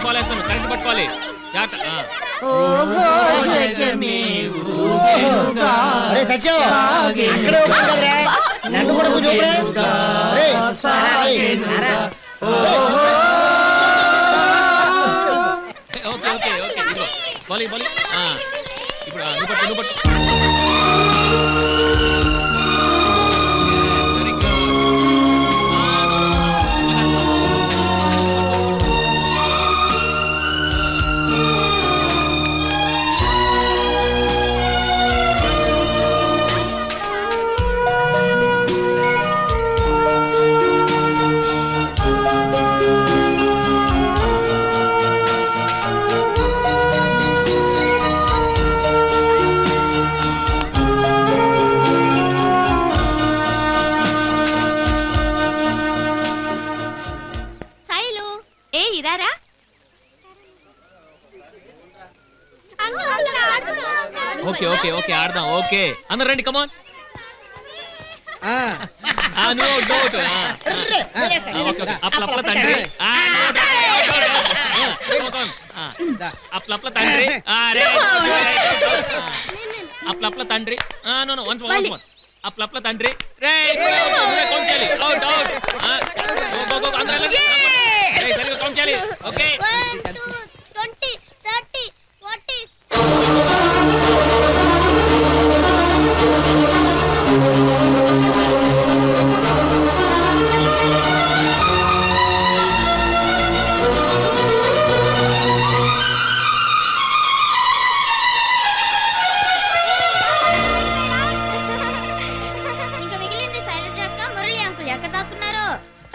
పాలేస్తాను current పట్టుకోవాలి జాగ్రత్త. ఆ. అరే సత్యం అక్కడే ఉన్నావు కదరా నన్ను కూడా కొంచెం ఊపిరా. అరే, అరే, అరే. ఓకే ఓకే ఓకే ఇదిగో బాలి బాలి ఆ, ఇప్పుడు ఆ, నువ్వు పట్టు నువ్వు పట్టు వెరీ గుడ్ సాయిలు ఏ ఇరారా ఓకే ఓకే ఓకే ఆడదాం ఓకే అందరు రండి కమాన్ నువ్వు అవుట్, నువ్వు అవుట్. ఆ, ఆ. అర్రే, వదిలేస్తా, ఆ, ఓకే, ఓకే. అప్ల అప్ల అప్ల, తండ్రి అప్ల. ఆ, అవుట్, అవుట్, అవుట్, అవుట్. ఆ, అవుట్, అవుట్. ఆ, అప్ల అప్ల తండ్రి ఆ, రే, ఆ. అప్ల అప్ల తండ్రి ఆ, no no once once once అప్ల అప్ల తండ్రి రే కౌంట్ చేయాలి అవుట్ అవుట్ ఆ, గో గో గో అందరూ వెళ్ళండి. రే సరిగ్గా కౌంట్ చేయాలి ఓకే ట్వంటీ థర్టీ ఫార్టీ ఇంకా మిగిలింది శైలజ అక్క మురళి అంకుల్ ఎక్కడ దాక్కున్నారు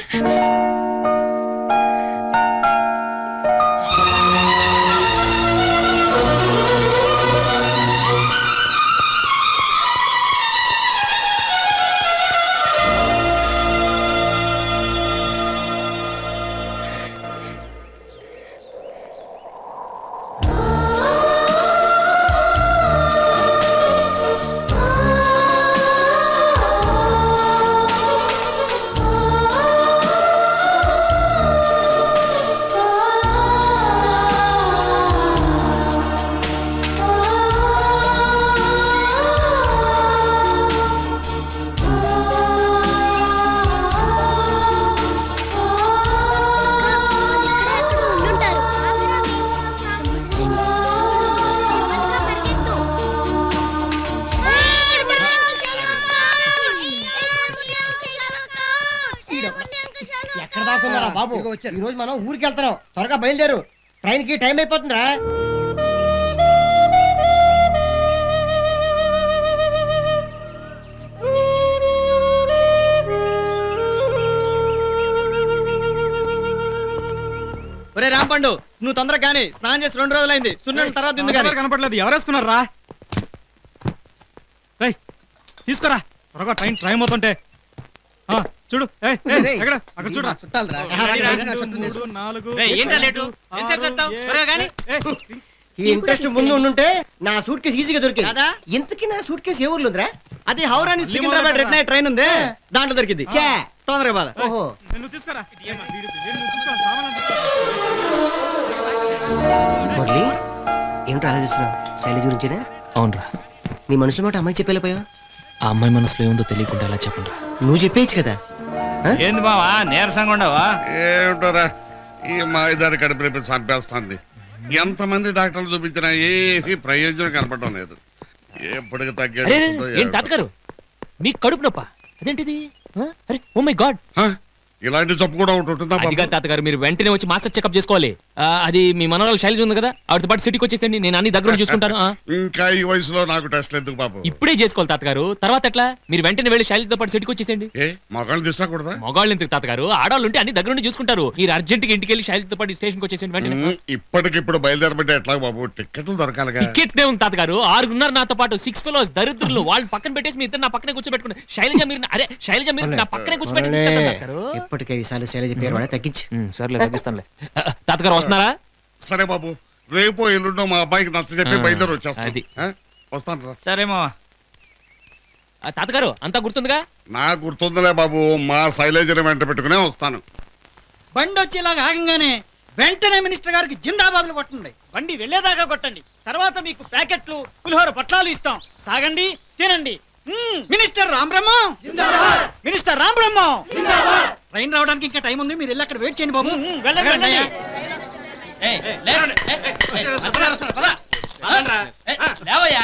ఎక్కడ దాక్కున్నారా బాబు ఈ రోజు మనం ఊరికి వెళ్తున్నాం త్వరగా బయలుదేరు ట్రైన్ కి టైం అయిపోతుందిరా ఒరే రాంపండు నువ్వు తొందరగా కానీ స్నానం చేసి రెండు రోజులైంది సున్నం తర్వాత తిందు కానీ కనపడలేదు ఎవరేసుకున్నారా రేయ్ తీసుకురా త్వరగా ట్రైన్ ట్రైన్ అవుతుంటే ఆ, చూడు ఏయ్, ఏయ్, ఎక్కడ అక్కడ చూడు చుట్టాలరా మూడు, నాలుగు రేయ్, ఏంటా లేటు? ఎంతసేపు చెప్తావ్? త్వరగా గాని. ఈ ఇంట్రెస్ట్ ముందు ఉండుంటే నా సూట్ కేసు ఈజీగా దొరికింది కదా? ఇంతకీ నా సూట్ కేసు ఏ ఊర్లో ఉందిరా అది హౌరా నుంచి సికింద్రాబాద్ రిటర్న్ అయ్యే ట్రైన్ ఉంది దాంట్లో దొరికింది ఛే. తొందరగా బాధ ఓహో నువ్వు తీసుకురా నువ్వు తీసుకురా సామాన్లు తీసుకురా. మురళి ఏమిటో ఆలోచిస్తున్నావు శైలజ గురించేనా అవునరా నీ మనసులో మాట అమ్మాయి చెప్పేళ్ళిపోయావు ఆ అమ్మాయి మనసులో ఏముందో తెలియకుండా ఎలా చెప్పండి నువ్వు చెప్పేయచ్చు కదా ఆ? ఏంది బావా నీరసంగా ఉండవా ఏమిటోరా ఈ మాయదారి కడుపు చంపేస్తుంది ఎంతమంది డాక్టర్లు చూపించినా ఏమీ ప్రయోజనం కనపడడం లేదు ఎప్పటికి అరే తగ్గేది ఏం తాతగారు మీ కడుపు నొప్ప అదేంటిది ఆ? అరే ఓ మై గాడ్ ఇలాంటి జబ్బు కూడా ఒకటి ఉంటుందా అదిగా బాబు? తాతగారు మీరు వెంటనే వచ్చి మాస్టర్ చెకప్ చేసుకోవాలి ఆ, అది మీ మనవరాలు శైలజ ఉంది కదా ఆవిడతో పాటు సిటీకి వచ్చేసండి నేను అన్ని దగ్గర ఉండి చూసుకుంటాను ఆ. ఇంకా ఈ వయసులో నాకు టెస్ట్ ఎందుకు బాబు ఇప్పుడే చేసుకోవాలి తాతగారు తర్వాత ఎట్లా మీరు వెంటనే వెళ్ళి శైలజతో పాటు సిటీకి వచ్చేసండి ఏ మగాళ్ళు తీసుకోకూడదా మగాళ్ళు ఎందుకు తాతగారు ఆడవాళ్ళు ఉంటే అన్ని దగ్గర ఉండి చూసుకుంటారు మీరు అర్జెంట్ గా ఇంటికి వెళ్ళి శైలజతో పాటు స్టేషన్కి వచ్చేసండి వెంటనే ఉమ్, ఇప్పటికిప్పుడు బయలుదేరబట్టే ఎట్లా బాబు టిక్కెట్లు దొరకాలిగా టికెట్స్ దే ఉంది తాతగారు ఆరుగున్నారు నాతో పాటు సిక్స్ ఫెలోస్ దరిద్రులు వాళ్ళు పక్కన పెట్టేసి మీ ఇద్దరు నా పక్కనే కూర్చోబెట్టుకున్నారు శైలజ మీరు నా- అరే శైలజ మీరు నా పక్కనే కూర్చోబెట్టి తీసుకెళ్తారు తాతగారు ఇప్పటికే ఈసారి శైలజ పేరు కూడా తగ్గించు ఉమ్, సర్లే తగ్గిస్తానులే ఆ, తాతగారు వస్తున్నారా సరే బాబు రేపు ఎల్లుండో మా అబ్బాయికి నచ్చ చెప్పి ఆ, బయలుదేరి అది. వచ్చేస్తాను వస్తాను రా సరే మావా ఆ, తాతగారు అంతా గుర్తుందిగా నా గుర్తుందిలే బాబు మా శైలేజని వెంట పెట్టుకునే వస్తాను బండి వచ్చి ఇలాగ ఆగంగానే వెంటనే మినిస్టర్ గారికి జిందాబాదులు కొట్టండి బండి వెళ్ళేదాకా కొట్టండి తర్వాత మీకు ప్యాకెట్లు పులిహోర పట్లాలు ఇస్తాం తాగండి తినండి మ్మ్. Minister Ram Brahmam minister Ram Brahmam train రావడానికి ఇంకా టైం ఉంది మీరు వెళ్ళి అక్కడ వెయిట్ చేయండి బాబు వెళ్ళండి వెళ్ళండి ఏయ్, లే. ఏయ్, ఏయ్, పద, పద. ఏయ్, లేవయ్యా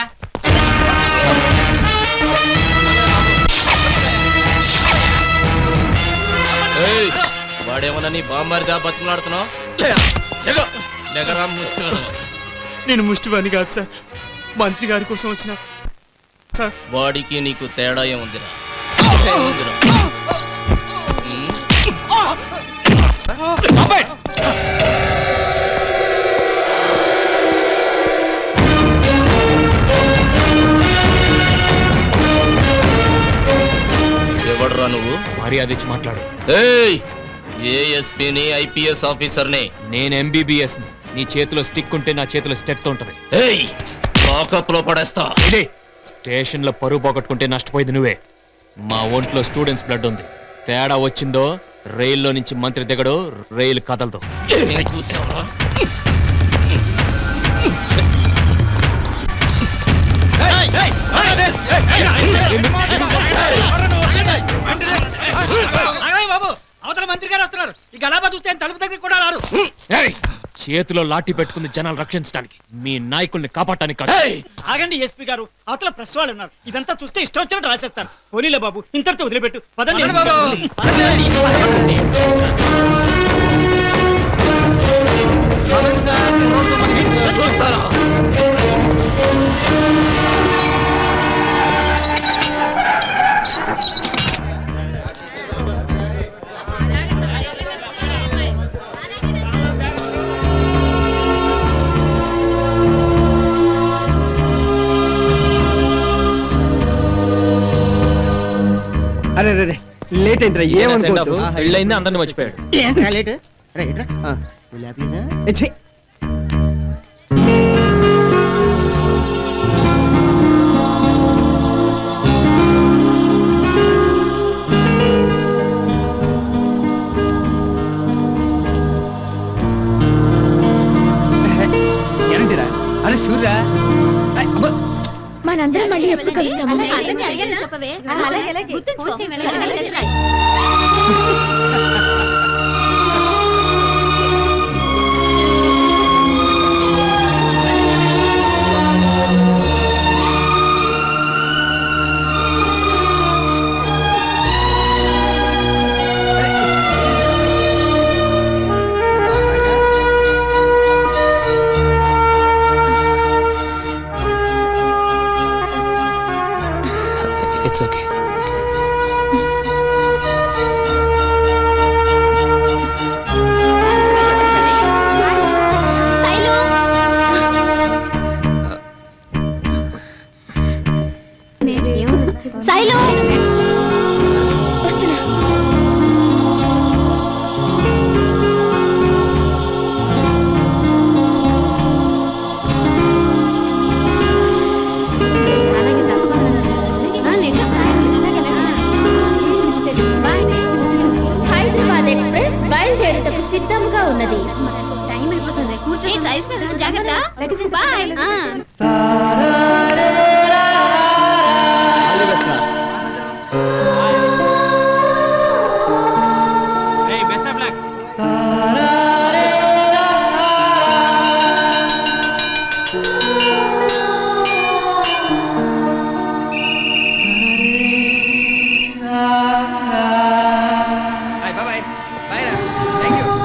ఏయ్, వాడేమన్నా నీ బామ్మారిదా బతుకులాడుతున్నావు లేకరా ముష్టి నేను ముష్టివాణి కాదు సార్ మంత్రి గారి కోసం వచ్చిన సార్ వాడికి నీకు తేడా ఏముందిరా ఏముందిరా? ఉమ్, ఎవడురా నువ్వు మర్యాద ఇచ్చి మాట్లాడు ఏయ్ ఏఎస్పీని ఐపీఎస్ ఆఫీసర్ని నేను ఎంబీబీఎస్ నీ చేతిలో స్టిక్ ఉంటే నా చేతిలో స్టెక్ ఉంటది ఏయ్ లాకప్ లో పడేస్తా ఇదే స్టేషన్ లో పరువు పోగొట్టుకుంటే నష్టపోయింది నువ్వే మా ఒంట్లో స్టూడెంట్స్ బ్లడ్ ఉంది తేడా వచ్చిందో రైల్లో నుంచి మంత్రి దిగడు రైలు కదలదు నేను చూసావా ఆగండి బాబు అవతల మంత్రి గారు వస్తున్నారు ఈ గలాబా చూస్తే ఆయన తలుపు దగ్గర కూడా రారు ఏయ్! చేతిలో లాఠీ పెట్టుకుంది జనాలు రక్షించడానికి మీ నాయకుల్ని కాపాడటానికి కాదు ఆగండి ఎస్పీ గారు అవతల ప్రెస్ వాళ్ళు ఉన్నారు ఇదంతా చూస్తే ఇష్టం వచ్చినట్టు రాసేస్తారు పోనీలే బాబు ఇంతటితో వదిలిపెట్టు పదండి బాబు చూస్తారా అరే రే లేట్ అయిందిరా ఏమనుకోవద్దు పెళ్ళైంది అందరిని మర్చిపోయాడు ఏంట్రా లేట్ రైట్ రా ప్లీజ్ ఏంటిరా అరే షూర్రా మనందరం మళ్ళీ ఎప్పుడు కలుస్తాము చెప్పవే గుర్తుంచుకో ఇట్స్ ఓకే శైలు వస్తున్నా హైదరాబాద్ ఎక్స్ప్రెస్ బయలుదేరుటకు సిద్ధంగా ఉన్నది టైం అయిపోతుంది కూర్చొని జాగ్రత్త bye best of luck bye bye bye రా థ్యాంక్ యూ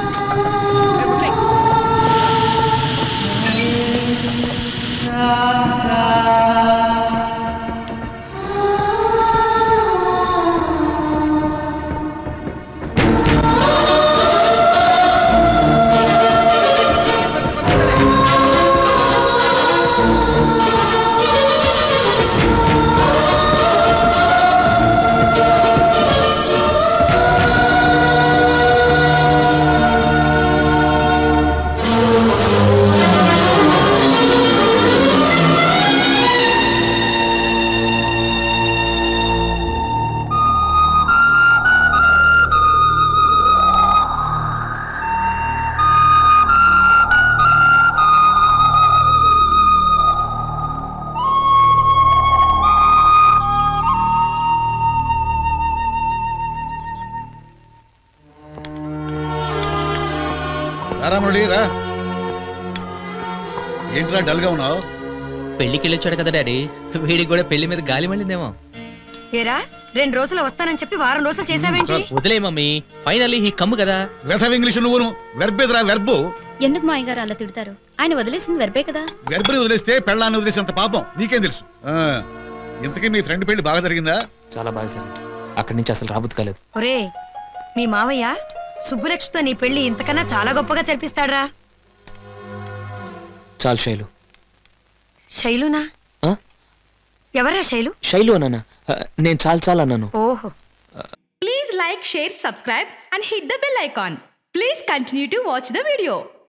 ఆ రారా మురళి రా ఏంట్రా డల్ గా ఉన్నావు పెళ్లికి వెళ్ళొచ్చాడు కదా డాడీ వీడికి కూడా పెళ్లి మీద గాలి మళ్ళిందేమో ఏరా రెండు రోజులు వస్తానని చెప్పి వారం రోజులు చేసావేంటి వదిలే మమ్మీ ఫైనల్లీ ఈ కమ్ము కదా వెధవ ఇంగ్లీష్ నువ్వును వెర్బేదిరా వెర్బు ఎందుకు మాయ గారు అలా తిడతారు ఆయన వదిలేసింది వెర్బే కదా వెర్బని వదిలేస్తే పెళ్ళాన్ని వదిలేసేంత పాపం నీకేం తెలుసు ఆ, ఇంతకీ మీ ఫ్రెండ్ పెళ్లి బాగా జరిగిందా చాలా బాగా సార్ అక్కడి నుంచి అసలు రాబుద్ది కాలేదు ఒరే మీ మావయ్య సుబ్బులక్ష్మితో నీ పెళ్లి ఇంతకన్నా చాలా గొప్పగా జరిపిస్తాడ్రా చాలు శైలు శైలునా ఆ? ఎవరా శైలు శైలు అన్నానా ఆ, నేను చాలు చాలు అన్నాను ఓహో Please like, share, subscribe and hit the bell icon. Please continue to watch the video.